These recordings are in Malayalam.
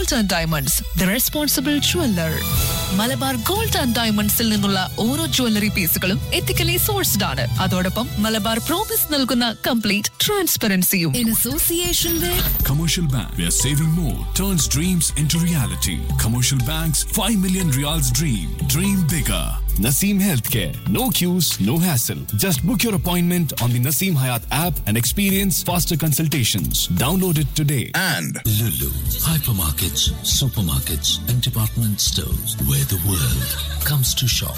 Gold and diamonds the responsible jeweller Malabar gold and ഡയമണ്ട്സിൽ നിന്നുള്ള ഓരോ ജ്വല്ലറി പീസുകളും എത്തിക്കലി സോഴ്സ്ഡ് ആണ് അതോടൊപ്പം മലബാർ പ്രോമിസ് നൽകുന്ന കംപ്ലീറ്റ് ട്രാൻസ്പെറൻസിയും in association Commercial Bank, where saving more turns dreams into reality. Commercial Bank's 5 million reals dream. Dream bigger. Naseem Healthcare. No queues, no hassle. Just book your appointment on the Naseem Hayat app and experience faster consultations. Download it today. and Lulu, hypermarkets, supermarkets, and department stores where the world comes to shop.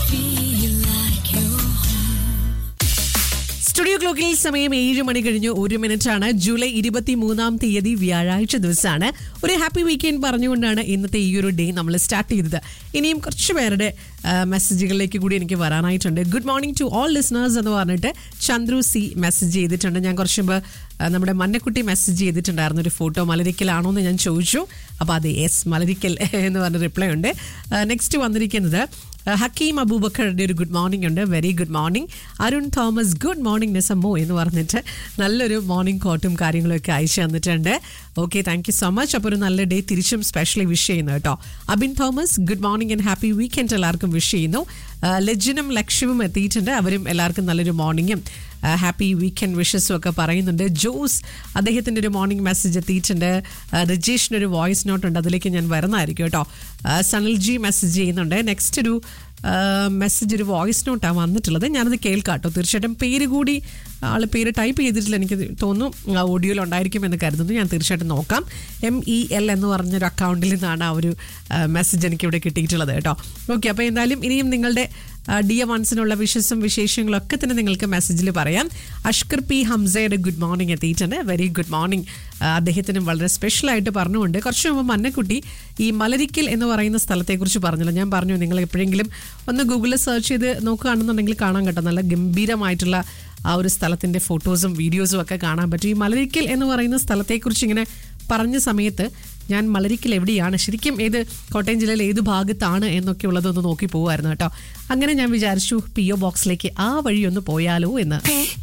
Studio ക്ലോക്കിൽ സമയം ഏഴ് മണി കഴിഞ്ഞു ഒരു മിനിറ്റ് ആണ് ജൂലൈ ഇരുപത്തി മൂന്നാം തീയതി വ്യാഴാഴ്ച ദിവസമാണ് ഒരു ഹാപ്പി വീക്കെൻഡ് പറഞ്ഞുകൊണ്ടാണ് ഇന്നത്തെ ഈ ഒരു ഡേ നമ്മൾ സ്റ്റാർട്ട് ചെയ്തത് ഇനിയും കുറച്ച് പേരുടെ ആ, മെസ്സേജുകളിലേക്ക് കൂടി എനിക്ക് വരാനായിട്ടുണ്ട് good morning to all listeners എന്ന് പറഞ്ഞിട്ട് ചന്ദ്രു സി മെസ്സേജ് ചെയ്തിട്ടുണ്ട് ഞാൻ കുറച്ച് മുമ്പ് ആ, നമ്മുടെ മന്നക്കുട്ടി മെസ്സേജ് ചെയ്തിട്ടുണ്ടായിരുന്നു ഒരു ഫോട്ടോ മലരിക്കലാണോ എന്ന് ഞാൻ ചോദിച്ചു അപ്പോൾ അതെ യെസ് മലരിക്കൽ എന്ന് പറഞ്ഞ റിപ്ലൈ ഉണ്ട് നെക്സ്റ്റ് വന്നിരിക്കുന്നത് ഹക്കീം അബൂബക്കറുടെ ഒരു ഗുഡ് മോർണിംഗ് ഉണ്ട് very good morning Arun Thomas good morning നിസമ്മോ എന്ന് പറഞ്ഞിട്ട് നല്ലൊരു മോർണിംഗ് കോട്ടും കാര്യങ്ങളും ഒക്കെ അയച്ചു തന്നിട്ടുണ്ട് okay thank you so much അപ്പോൾ ഒരു നല്ല ഡേ തിരിച്ചും സ്പെഷ്യലി വിഷ് ചെയ്യുന്നു കേട്ടോ Abin Thomas good morning and happy weekend എല്ലാവർക്കും വിഷ് ചെയ്യുന്നു ആ, ലജ്ജനും ലക്ഷ്യവും എത്തിയിട്ടുണ്ട് അവരും എല്ലാവർക്കും നല്ലൊരു മോർണിംഗും ഹാപ്പി വീക്കെൻഡ് വിഷസും ഒക്കെ പറയുന്നുണ്ട് ജോസ് അദ്ദേഹത്തിൻ്റെ ഒരു മോർണിംഗ് മെസ്സേജ് എത്തിയിട്ടുണ്ട് ആ, രജേഷിൻ്റെ ഒരു വോയിസ് നോട്ട് ഉണ്ട് അതിലേക്ക് ഞാൻ വരുന്നതായിരിക്കും കേട്ടോ ആ, സനിൽ ജി മെസ്സേജ് ചെയ്യുന്നുണ്ട് നെക്സ്റ്റ് ഒരു മെസ്സേജ് ഒരു വോയിസ് നോട്ടാണ് വന്നിട്ടുള്ളത് ഞാനത് കേൾക്കാം കേട്ടോ തീർച്ചയായിട്ടും പേര് കൂടി ആൾ പേര് ടൈപ്പ് ചെയ്തിട്ടില്ല എനിക്ക് തോന്നുന്നു ഓഡിയോയിൽ ഉണ്ടായിരിക്കും എന്ന് കരുതുന്നു ഞാൻ തീർച്ചയായിട്ടും നോക്കാം എം ഇ എൽ എന്ന് പറഞ്ഞൊരു അക്കൗണ്ടിൽ നിന്നാണ് ആ ഒരു മെസ്സേജ് എനിക്ക് ഇവിടെ കിട്ടിയിട്ടുള്ളത് കേട്ടോ ഓക്കെ അപ്പോൾ എന്തായാലും ഇനിയും നിങ്ങളുടെ ഡിയ വൺസിനുള്ള വിഷസും വിശേഷങ്ങളും ഒക്കെ തന്നെ നിങ്ങൾക്ക് മെസ്സേജിൽ പറയാം അഷ്കർ പി ഹംസയുടെ ഗുഡ് മോർണിംഗ് എത്തിയിട്ടുണ്ട് വെരി ഗുഡ് മോർണിംഗ് അദ്ദേഹത്തിനും വളരെ സ്പെഷ്യലായിട്ട് പറഞ്ഞുകൊണ്ട് കുറച്ച് മുമ്പ് മന്നക്കുട്ടി ഈ മലരിക്കൽ എന്ന് പറയുന്ന സ്ഥലത്തെക്കുറിച്ച് പറഞ്ഞല്ലോ ഞാൻ പറഞ്ഞു നിങ്ങൾ എപ്പോഴെങ്കിലും ഒന്ന് ഗൂഗിളിൽ സെർച്ച് ചെയ്ത് നോക്കുകയാണെന്നുണ്ടെങ്കിൽ കാണാൻ കേട്ടോ നല്ല ഗംഭീരമായിട്ടുള്ള ആ ഒരു സ്ഥലത്തിൻ്റെ ഫോട്ടോസും വീഡിയോസും ഒക്കെ കാണാൻ പറ്റും ഈ മലരിക്കൽ എന്ന് പറയുന്ന സ്ഥലത്തെക്കുറിച്ച് ഇങ്ങനെ പറഞ്ഞ സമയത്ത് ഞാൻ മലരിക്കൽ എവിടെയാണ് ശരിക്കും ഏത് കോട്ടയം ജില്ലയിൽ ഏത് ഭാഗത്താണ് എന്നൊക്കെ ഉള്ളതൊന്ന് നോക്കി പോകുമായിരുന്നു കേട്ടോ അങ്ങനെ ഞാൻ വിചാരിച്ചു പി ഒ ബോക്സിലേക്ക് ആ വഴി ഒന്ന് പോയാലോ എന്ന്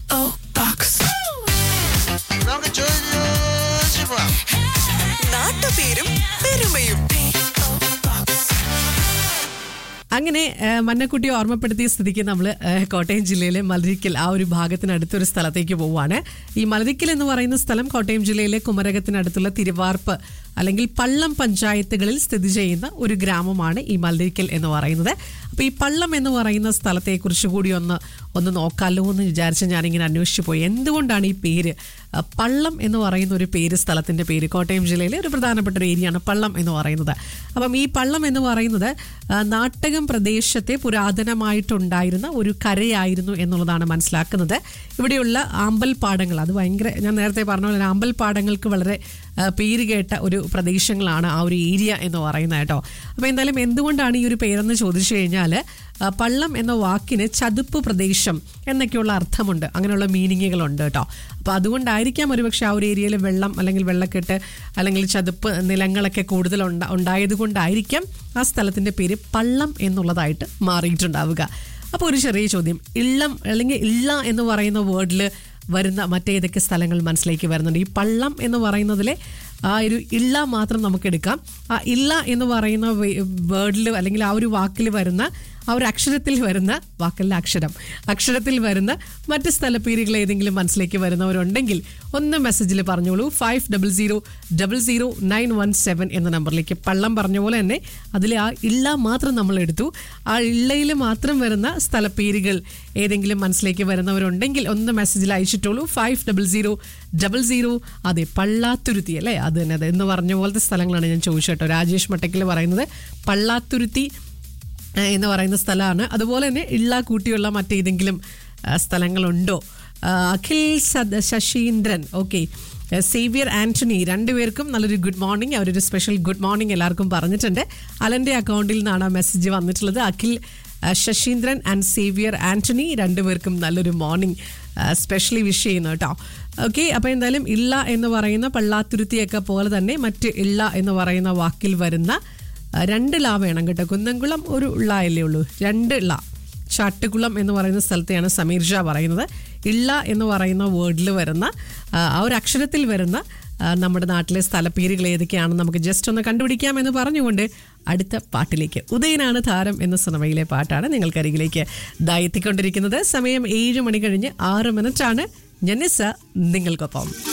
നമുക്ക് ചോദിച്ചു പോവാം നാട്ടുപേരും പെരുമയും അങ്ങനെ ആ, മന്നക്കുട്ടി ഓർമ്മപ്പെടുത്തിയ സ്ഥിതിക്ക് നമ്മൾ കോട്ടയം ജില്ലയിലെ മലരിക്കൽ ആ ഒരു ഭാഗത്തിനടുത്തൊരു സ്ഥലത്തേക്ക് പോവുകയാണ് ഈ മലരിക്കൽ എന്ന് പറയുന്ന സ്ഥലം കോട്ടയം ജില്ലയിലെ കുമരകത്തിനടുത്തുള്ള തിരുവാർപ്പ് അല്ലെങ്കിൽ പള്ളം പഞ്ചായത്തുകളിൽ സ്ഥിതി ചെയ്യുന്ന ഒരു ഗ്രാമമാണ് ഈ മലരിക്കൽ എന്ന് പറയുന്നത് അപ്പോൾ ഈ പള്ളം എന്ന് പറയുന്ന സ്ഥലത്തെക്കുറിച്ച് കൂടി ഒന്ന് ഒന്ന് നോക്കാമല്ലോ എന്ന് വിചാരിച്ച് ഞാനിങ്ങനെ അന്വേഷിച്ചു പോയി എന്തുകൊണ്ടാണ് ഈ പേര് ആ, പള്ളം എന്ന് പറയുന്ന ഒരു പേര് സ്ഥലത്തിൻ്റെ പേര് കോട്ടയം ജില്ലയിലെ ഒരു പ്രധാനപ്പെട്ട ഒരു ഏരിയയാണ് പള്ളം എന്ന് പറയുന്നത് അപ്പം ഈ പള്ളം എന്ന് പറയുന്നത് ആ, നാട്ടകം പ്രദേശത്തെ പുരാതനമായിട്ടുണ്ടായിരുന്ന ഒരു കരയായിരുന്നു എന്നുള്ളതാണ് മനസ്സിലാക്കുന്നത് ഇവിടെയുള്ള ആമ്പൽപ്പാടങ്ങൾ അത് ഭയങ്കര ഞാൻ നേരത്തെ പറഞ്ഞ പോലെ ആമ്പൽപ്പാടങ്ങൾക്ക് വളരെ ആ, പേര് കേട്ട ഒരു പ്രദേശങ്ങളാണ് ആ ഒരു ഏരിയ എന്ന് പറയുന്നത് കേട്ടോ അപ്പോൾ എന്തായാലും എന്തുകൊണ്ടാണ് ഈ ഒരു പേരെന്ന് ചോദിച്ചു കഴിഞ്ഞാൽ ആ, പള്ളം എന്ന വാക്കിന് ചതുപ്പ് പ്രദേശം എന്നൊക്കെയുള്ള അർത്ഥമുണ്ട് അങ്ങനെയുള്ള മീനിങ്ങുകളുണ്ട് കേട്ടോ അപ്പോൾ അതുകൊണ്ടായിരിക്കാം ഒരുപക്ഷെ ആ ഒരു ഏരിയയിൽ വെള്ളം അല്ലെങ്കിൽ വെള്ളക്കെട്ട് അല്ലെങ്കിൽ ചതുപ്പ് നിലങ്ങളൊക്കെ കൂടുതൽ ഉണ്ടാ ഉണ്ടായത് കൊണ്ടായിരിക്കാം ആ സ്ഥലത്തിൻ്റെ പേര് പള്ളം എന്നുള്ളതായിട്ട് മാറിയിട്ടുണ്ടാവുക അപ്പോൾ ഒരു ചെറിയ ചോദ്യം ഇള്ളം അല്ലെങ്കിൽ ഇള്ള എന്ന് പറയുന്ന വേർഡിൽ വരുന്ന മറ്റേതൊക്കെ സ്ഥലങ്ങൾ മനസ്സിലേക്ക് വരുന്നുണ്ട് ഈ പള്ളം എന്ന് പറയുന്നതിലെ ആ ഒരു ഇള്ള മാത്രം നമുക്ക് എടുക്കാം ആ ഇള്ള എന്ന് പറയുന്ന വേർഡിൽ അല്ലെങ്കിൽ ആ ഒരു വാക്കിൽ വരുന്ന ആ ഒരു അക്ഷരത്തിൽ വരുന്ന വാക്കല്ല അക്ഷരം അക്ഷരത്തിൽ വരുന്ന മറ്റ് സ്ഥലപ്പേരുകൾ ഏതെങ്കിലും മനസ്സിലേക്ക് വരുന്നവരുണ്ടെങ്കിൽ ഒന്ന് മെസ്സേജിൽ പറഞ്ഞോളൂ five double zero double zero nine one seven എന്ന നമ്പറിലേക്ക് പള്ളം പറഞ്ഞ പോലെ തന്നെ അതിൽ ആ ഇള്ള മാത്രം നമ്മൾ എടുത്തു ആ ഇള്ളയിൽ മാത്രം വരുന്ന സ്ഥലപ്പേരുകൾ ഏതെങ്കിലും മനസ്സിലേക്ക് വരുന്നവരുണ്ടെങ്കിൽ ഒന്ന് മെസ്സേജിൽ അയച്ചിട്ടുള്ളൂ five double zero double zero അതെ പള്ളാത്തുരുത്തി അല്ലേ അത് തന്നെ അത് എന്ന് പറഞ്ഞ പോലത്തെ സ്ഥലങ്ങളാണ് ഞാൻ ചോദിച്ചത് കേട്ടോ രാജേഷ് മട്ടക്കിൽ പറയുന്നത് പള്ളാത്തുരുത്തി ഏഹ് എന്ന് പറയുന്ന സ്ഥലമാണ് അതുപോലെ തന്നെ ഇള്ള കൂട്ടിയുള്ള മറ്റേതെങ്കിലും ആ, സ്ഥലങ്ങളുണ്ടോ ആ, അഖിൽ സദ ശശീന്ദ്രൻ ഓക്കെ സേവിയർ ആന്റണി രണ്ടുപേർക്കും നല്ലൊരു ഗുഡ് മോർണിംഗ് അവരൊരു സ്പെഷ്യൽ ഗുഡ് മോർണിംഗ് എല്ലാവർക്കും പറഞ്ഞിട്ടുണ്ട് അലൻ്റെ അക്കൗണ്ടിൽ നിന്നാണ് ആ മെസ്സേജ് വന്നിട്ടുള്ളത് അഖിൽ ആ, ശശീന്ദ്രൻ ആൻഡ് സേവിയർ ആന്റണി രണ്ടുപേർക്കും നല്ലൊരു മോർണിംഗ് സ്പെഷ്യലി വിഷ് ചെയ്യുന്നു കേട്ടോ ഓക്കെ അപ്പോൾ എന്തായാലും ഇള്ള എന്ന് പറയുന്ന പള്ളാത്തുരുത്തിയൊക്കെ പോലെ തന്നെ മറ്റ് ഇള്ള എന്ന് പറയുന്ന വാക്കിൽ വരുന്ന ആ, രണ്ട് ലാ വേണം കേട്ടോ കുന്നംകുളം ഒരു ള അല്ലേ ഉള്ളൂ രണ്ട് ള ചാട്ടുകുളം എന്ന് പറയുന്ന സ്ഥലത്തെയാണ് സമീർ ഷാ പറയുന്നത് ഇള്ള എന്ന് പറയുന്ന വേർഡിൽ വരുന്ന ആ, ആ ഒരു അക്ഷരത്തിൽ വരുന്ന ആ, നമ്മുടെ നാട്ടിലെ സ്ഥലപ്പേരുകൾ ഏതൊക്കെയാണെന്ന് നമുക്ക് ജസ്റ്റ് ഒന്ന് കണ്ടുപിടിക്കാം എന്ന് പറഞ്ഞുകൊണ്ട് അടുത്ത പാട്ടിലേക്ക് ഉദയനാണ് താരം എന്ന സിനിമയിലെ പാട്ടാണ് നിങ്ങൾക്കരികിലേക്ക് ദായെത്തിക്കൊണ്ടിരിക്കുന്നത് സമയം ഏഴ് മണി കഴിഞ്ഞ് ആറ് മിനിറ്റാണ് ജനിസ നിങ്ങൾക്കൊപ്പം